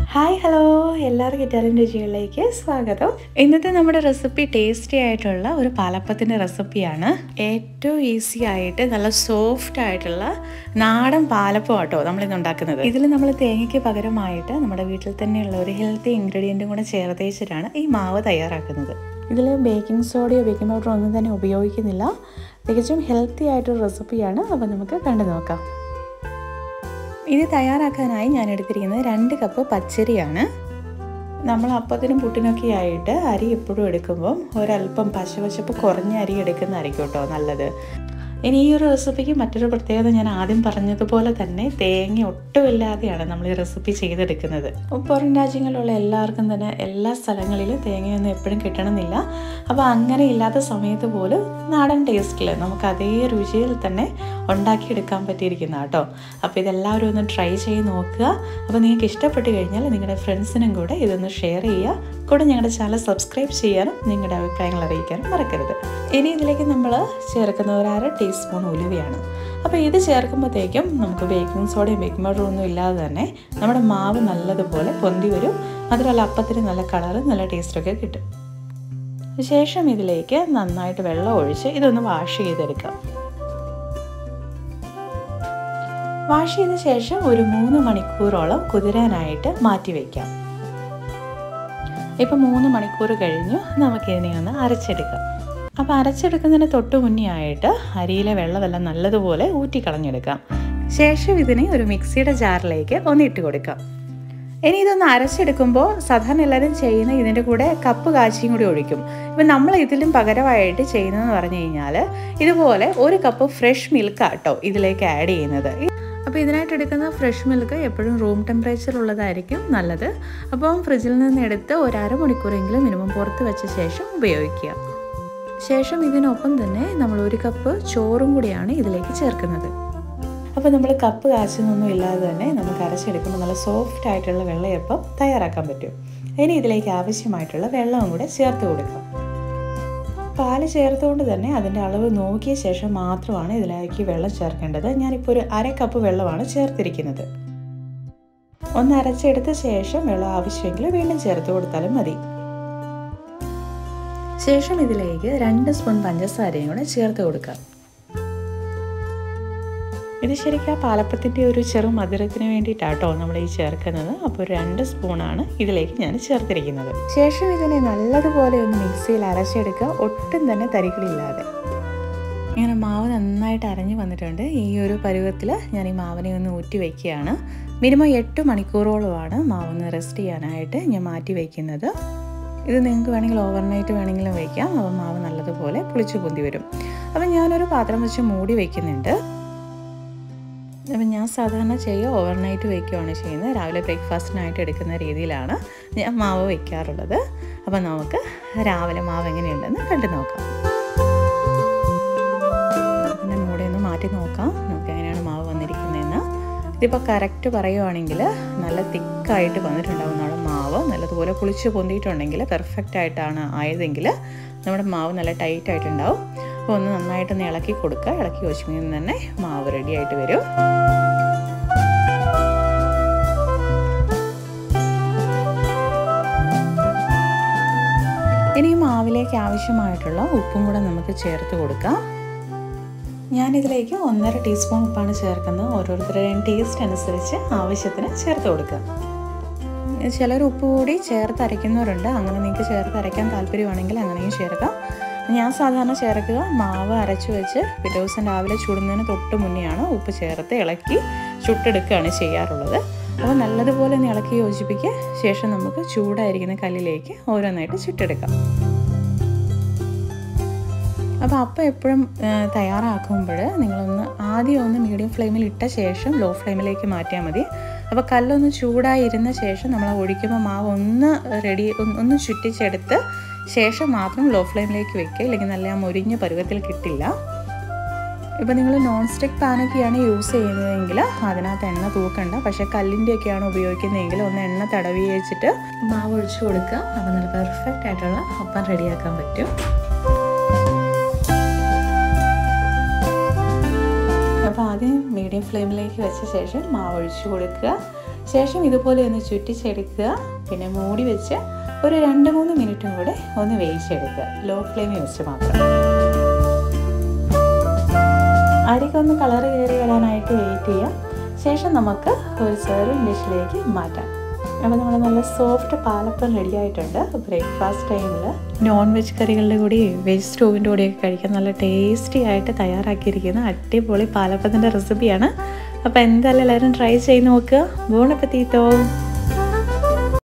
hi hello എല്ലാവർക്കും Italian രുചികളിലേക്ക് സ്വാഗതം ഇന്നത്തെ നമ്മുടെ റെസിപ്പി ടേസ്റ്റി ആയിട്ടുള്ള ഒരു പാലപ്പത്തിൻ്റെ റെസിപ്പിയാണ് ഏറ്റവും ഈസി ആയിട്ട് നല്ല സോഫ്റ്റ് ആയിട്ടുള്ള നാടൻ പാലപ്പം ആട്ടോ നമ്മളിന്ന് ഉണ്ടാക്കുന്നത് ഇതിൽ നമ്മൾ തേങ്ങയ്ക്ക് പകരമായിട്ട് നമ്മുടെ വീട്ടിൽ തന്നെയുള്ള ഒരു ഹെൽത്തി ഇൻഗ്രീഡിയൻറ്റും കൂടെ ചേർത്തേച്ചിട്ടാണ് ഈ മാവ് തയ്യാറാക്കുന്നത് ഇതിൽ ബേക്കിംഗ് സോഡയോ ബേക്കിംഗ് പൗഡറോ ഒന്നും തന്നെ ഉപയോഗിക്കുന്നില്ല തികച്ചും ഹെൽത്തി ആയിട്ടൊരു റെസിപ്പിയാണ് അപ്പോൾ നമുക്ക് കണ്ടു നോക്കാം ഇത് തയ്യാറാക്കാനായി ഞാൻ എടുത്തിരിക്കുന്നത് രണ്ട് കപ്പ് പച്ചരിയാണ് നമ്മൾ അപ്പത്തിനും പുട്ടിനൊക്കെ ആയിട്ട് അരി എപ്പോഴും എടുക്കുമ്പം ഒരല്പം പശവശപ്പ് കുറഞ്ഞ അരി എടുക്കുന്നതായിരിക്കും കേട്ടോ നല്ലത് ഇനി ഈ ഒരു റെസിപ്പിക്ക് മറ്റൊരു പ്രത്യേകത ഞാൻ ആദ്യം പറഞ്ഞതുപോലെ തന്നെ തേങ്ങ ഒട്ടുമില്ലാതെയാണ് നമ്മൾ ഈ റെസിപ്പി ചെയ്തെടുക്കുന്നത് പുറം രാജ്യങ്ങളിലുള്ള എല്ലാവർക്കും തന്നെ എല്ലാ സ്ഥലങ്ങളിലും തേങ്ങയൊന്നും എപ്പോഴും കിട്ടണമെന്നില്ല അപ്പോൾ അങ്ങനെ ഇല്ലാത്ത സമയത്ത് പോലും നാടൻ ടേസ്റ്റിൽ നമുക്ക് അതേ രുചിയിൽ തന്നെ ഉണ്ടാക്കിയെടുക്കാൻ പറ്റിയിരിക്കുന്ന കേട്ടോ അപ്പോൾ ഇതെല്ലാവരും ഒന്ന് ട്രൈ ചെയ്ത് നോക്കുക അപ്പോൾ നിങ്ങൾക്ക് ഇഷ്ടപ്പെട്ട് കഴിഞ്ഞാൽ നിങ്ങളുടെ ഫ്രണ്ട്സിനും കൂടെ ഇതൊന്ന് ഷെയർ ചെയ്യുക കൂടെ ഞങ്ങളുടെ ചാനൽ സബ്സ്ക്രൈബ് ചെയ്യാനും നിങ്ങളുടെ അഭിപ്രായങ്ങൾ അറിയിക്കാനും മറക്കരുത് ഇനി ഇതിലേക്ക് നമ്മൾ ചേർക്കുന്ന ഒരു അര ടീസ്പൂൺ ഉലുവയാണ് അപ്പോൾ ഇത് ചേർക്കുമ്പോഴത്തേക്കും നമുക്ക് ബേക്കിംഗ് സോഡയും ബേക്കിംഗ് പൗഡറും ഒന്നും ഇല്ലാതെ തന്നെ നമ്മുടെ മാവ് നല്ലതുപോലെ പൊന്തി വരും മാത്രമല്ല അപ്പത്തിന് നല്ല കളറും നല്ല ടേസ്റ്റൊക്കെ കിട്ടും ശേഷം ഇതിലേക്ക് നന്നായിട്ട് വെള്ളം ഒഴിച്ച് ഇതൊന്ന് വാഷ് ചെയ്തെടുക്കാം വാഷ് ചെയ്ത ശേഷം ഒരു മൂന്ന് മണിക്കൂറോളം കുതിരാനായിട്ട് മാറ്റി വയ്ക്കാം ഇപ്പം മൂന്ന് മണിക്കൂർ കഴിഞ്ഞു നമുക്കിതിനെ ഒന്ന് അരച്ചെടുക്കാം അപ്പോൾ അരച്ചെടുക്കുന്നതിന് തൊട്ട് മുന്നേ ആയിട്ട് അരിയിലെ വെള്ളമെല്ലാം നല്ലതുപോലെ ഊറ്റിക്കളഞ്ഞെടുക്കാം ശേഷം ഇതിനെ ഒരു മിക്സിയുടെ ജാറിലേക്ക് ഒന്ന് ഇട്ട് കൊടുക്കാം ഇനി ഇതൊന്ന് അരച്ചെടുക്കുമ്പോൾ സാധാരണ എല്ലാവരും ചെയ്യുന്ന ഇതിൻ്റെ കൂടെ കപ്പ് കാച്ചിയും കൂടി ഒഴിക്കും ഇപ്പം നമ്മൾ ഇതിലും പകരമായിട്ട് ചെയ്യുന്നതെന്ന് പറഞ്ഞു കഴിഞ്ഞാൽ ഇതുപോലെ ഒരു കപ്പ് ഫ്രഷ് മിൽക്ക് ആട്ടോ ഇതിലേക്ക് ആഡ് ചെയ്യുന്നത് അപ്പോൾ ഇതിനായിട്ട് എടുക്കുന്ന ഫ്രഷ് മിൽക്ക് എപ്പോഴും റൂം ടെമ്പറേച്ചർ ഉള്ളതായിരിക്കും നല്ലത് അപ്പം ഫ്രിഡ്ജിൽ നിന്ന് എടുത്ത് ഒരു അരമണിക്കൂറെങ്കിലും മിനിമം പുറത്ത് വെച്ച ശേഷം ഉപയോഗിക്കുക ശേഷം ഇതിനൊപ്പം തന്നെ നമ്മൾ ഒരു കപ്പ് ചോറും കൂടിയാണ് ഇതിലേക്ക് ചേർക്കുന്നത് അപ്പോൾ നമ്മൾ കപ്പ് കാച്ചൊന്നും ഇല്ലാതെ തന്നെ നമുക്ക് അരച്ചെടുക്കുമ്പോൾ നല്ല സോഫ്റ്റ് ആയിട്ടുള്ള വെള്ളയപ്പം തയ്യാറാക്കാൻ പറ്റും ഇനി ഇതിലേക്ക് ആവശ്യമായിട്ടുള്ള വെള്ളവും കൂടെ ചേർത്ത് കൊടുക്കാം പാല് ചേർത്തുകൊണ്ട് തന്നെ അതിൻ്റെ അളവ് നോക്കിയ ശേഷം മാത്രമാണ് ഇതിലേക്ക് വെള്ളം ചേർക്കേണ്ടത് ഞാനിപ്പോൾ ഒരു അര കപ്പ് വെള്ളമാണ് ചേർത്തിരിക്കുന്നത് ഒന്ന് അരച്ചെടുത്ത ശേഷം വെള്ളം ആവശ്യമെങ്കിൽ വീണ്ടും ചേർത്ത് കൊടുത്താലും മതി ശേഷം ഇതിലേക്ക് രണ്ട് സ്പൂൺ പഞ്ചസാരയും കൂടെ ചേർത്ത് കൊടുക്കാം ഇത് ശരിക്കും ആ പാലപ്പത്തിൻ്റെ ഒരു ചെറു മധുരത്തിന് വേണ്ടിയിട്ടാട്ടോ നമ്മൾ ഈ ചേർക്കുന്നത് അപ്പോൾ രണ്ട് സ്പൂണാണ് ഇതിലേക്ക് ഞാൻ ചേർത്തിരിക്കുന്നത് ശേഷം ഇതിനെ നല്ലതുപോലെ ഒന്ന് മിക്സിയിൽ അരച്ചെടുക്കുക ഒട്ടും തന്നെ തരികളില്ലാതെ ഇങ്ങനെ മാവ് നന്നായിട്ട് അരഞ്ഞു വന്നിട്ടുണ്ട് ഈ ഒരു പരുവത്തിൽ ഞാൻ ഈ മാവിനെ ഒന്ന് ഊറ്റി വയ്ക്കുകയാണ് മിനിമം എട്ട് മണിക്കൂറോളമാണ് മാവൊന്ന് റെസ്റ്റ് ചെയ്യാനായിട്ട് ഞാൻ മാറ്റി വയ്ക്കുന്നത് ഇത് നിങ്ങൾക്ക് വേണമെങ്കിൽ ഓവർനൈറ്റ് വേണമെങ്കിലും വയ്ക്കാം അപ്പോൾ മാവ് നല്ലതുപോലെ പുളിച്ചു പൊന്തി വരും അപ്പം ഞാനൊരു പാത്രം വെച്ച് മൂടി വയ്ക്കുന്നുണ്ട് അപ്പം ഞാൻ സാധാരണ ചെയ്യുക ഓവർനൈറ്റ് വയ്ക്കുകയാണ് ചെയ്യുന്നത് രാവിലെ ബ്രേക്ക്ഫാസ്റ്റിനായിട്ട് എടുക്കുന്ന രീതിയിലാണ് ഞാൻ മാവ് വയ്ക്കാറുള്ളത് അപ്പം നമുക്ക് രാവിലെ മാവ് എങ്ങനെയുണ്ടെന്ന് കണ്ടു നോക്കാം അതിൻ്റെ മൂടെ ഒന്ന് മാറ്റി നോക്കാം നമുക്ക് എങ്ങനെയാണ് മാവ് വന്നിരിക്കുന്നതെന്ന് ഇതിപ്പോൾ കറക്റ്റ് പറയുവാണെങ്കിൽ നല്ല തിക്കായിട്ട് വന്നിട്ടുണ്ടാവും നമ്മുടെ മാവ് നല്ലതുപോലെ പുളിച്ച് പൊന്തിയിട്ടുണ്ടെങ്കിൽ പെർഫെക്റ്റ് ആയിട്ടാണ് ആയതെങ്കിൽ നമ്മുടെ മാവ് നല്ല ടൈറ്റ് ആയിട്ടുണ്ടാവും അപ്പോൾ ഒന്ന് നന്നായിട്ടൊന്ന് ഇളക്കി കൊടുക്കുക ഇളക്കി വെച്ചുമ്പോൾ തന്നെ മാവ് റെഡി ആയിട്ട് വരും ഇനി ഈ മാവിലേക്ക് ആവശ്യമായിട്ടുള്ള ഉപ്പും കൂടെ നമുക്ക് ചേർത്ത് കൊടുക്കാം ഞാനിതിലേക്ക് ഒന്നര ടീസ്പൂൺ ഉപ്പാണ് ചേർക്കുന്നത് ഓരോരുത്തരുടെയും ടേസ്റ്റ് അനുസരിച്ച് ആവശ്യത്തിന് ചേർത്ത് കൊടുക്കുക ചിലർ ഉപ്പ് കൂടി ചേർത്ത് അരയ്ക്കുന്നവരുണ്ട് അങ്ങനെ നിങ്ങൾക്ക് ചേർത്ത് അരയ്ക്കാൻ താല്പര്യമാണെങ്കിൽ അങ്ങനെയും ചേർക്കാം ഞാൻ സാധാരണ ചേർക്കുക മാവ് അരച്ചു വെച്ച് പിറ്റേ ദിവസം രാവിലെ ചുടുന്നതിന് തൊട്ട് മുന്നെയാണ് ഉപ്പ് ചേർത്ത് ഇളക്കി ചുട്ടെടുക്കുകയാണ് ചെയ്യാറുള്ളത് അപ്പോൾ നല്ലതുപോലെ ഒന്ന് ഇളക്കി യോജിപ്പിക്കുക ശേഷം നമുക്ക് ചൂടായിരിക്കുന്ന കല്ലിലേക്ക് ഓരോന്നായിട്ട് ചുട്ടെടുക്കാം അപ്പോൾ അപ്പം എപ്പോഴും തയ്യാറാക്കുമ്പോൾ നിങ്ങളൊന്ന് ആദ്യം ഒന്ന് മീഡിയം ഫ്ലെയിമിൽ ഇട്ട ശേഷം ലോ ഫ്ലെയിമിലേക്ക് മാറ്റിയാൽ മതി അപ്പോൾ കല്ലൊന്ന് ചൂടായിരുന്ന ശേഷം നമ്മൾ ഒഴിക്കുമ്പോൾ മാവ് ഒന്ന് റെഡി ഒന്ന് ചുറ്റിച്ചെടുത്ത് ശേഷം മാത്രം ലോ ഫ്ലെയിമിലേക്ക് വെക്കുക ഇല്ലെങ്കിൽ നല്ല ആ മുരിഞ്ഞ പരുവത്തിൽ കിട്ടില്ല ഇപ്പോൾ നിങ്ങൾ നോൺ സ്റ്റിക്ക് പാനൊക്കെയാണ് യൂസ് ചെയ്യുന്നതെങ്കിൽ അതിനകത്ത് എണ്ണ തൂക്കണ്ട പക്ഷേ കല്ലിൻ്റെയൊക്കെയാണ് ഉപയോഗിക്കുന്നതെങ്കിൽ ഒന്ന് എണ്ണ തടവി വെച്ചിട്ട് മാവ് ഒഴിച്ചു കൊടുക്കുക അപ്പോൾ നല്ല പെർഫെക്റ്റ് ആയിട്ടുള്ള അപ്പം റെഡിയാക്കാൻ പറ്റും അപ്പോൾ ആദ്യം മീഡിയം ഫ്ലെയിമിലേക്ക് വെച്ച ശേഷം മാവ് ഒഴിച്ചു കൊടുക്കുക ശേഷം ഇതുപോലെ ഒന്ന് ചുറ്റിച്ചെടുക്കുക പിന്നെ മൂടി വെച്ച് ഒരു രണ്ട് മൂന്ന് മിനിറ്റും കൂടെ ഒന്ന് വേവിച്ചെടുക്കുക ലോ ഫ്ലെയിമിൽ വെച്ച് മാത്രം അരിക്കൊന്ന് കളർ കയറി വരാനായിട്ട് വെയിറ്റ് ചെയ്യാം ശേഷം നമുക്ക് ഒരു സെർവിങ് ഡിഷിലേക്ക് മാറ്റാം അപ്പോൾ നമ്മുടെ നല്ല സോഫ്റ്റ് പാലപ്പം റെഡി ആയിട്ടുണ്ട് ബ്രേക്ക്ഫാസ്റ്റ് ടൈമിൽ നോൺ വെജ് കറികളുടെ കൂടി വെജ് സ്റ്റൂവിൻ്റെ കൂടെയൊക്കെ കഴിക്കാൻ നല്ല ടേസ്റ്റി ആയിട്ട് തയ്യാറാക്കിയിരിക്കുന്ന അടിപൊളി പാലപ്പത്തിൻ്റെ റെസിപ്പിയാണ് അപ്പോൾ എന്തായാലും എല്ലാവരും ട്രൈ ചെയ്ത് നോക്കുക ബോണപ്പത്തീത്തോ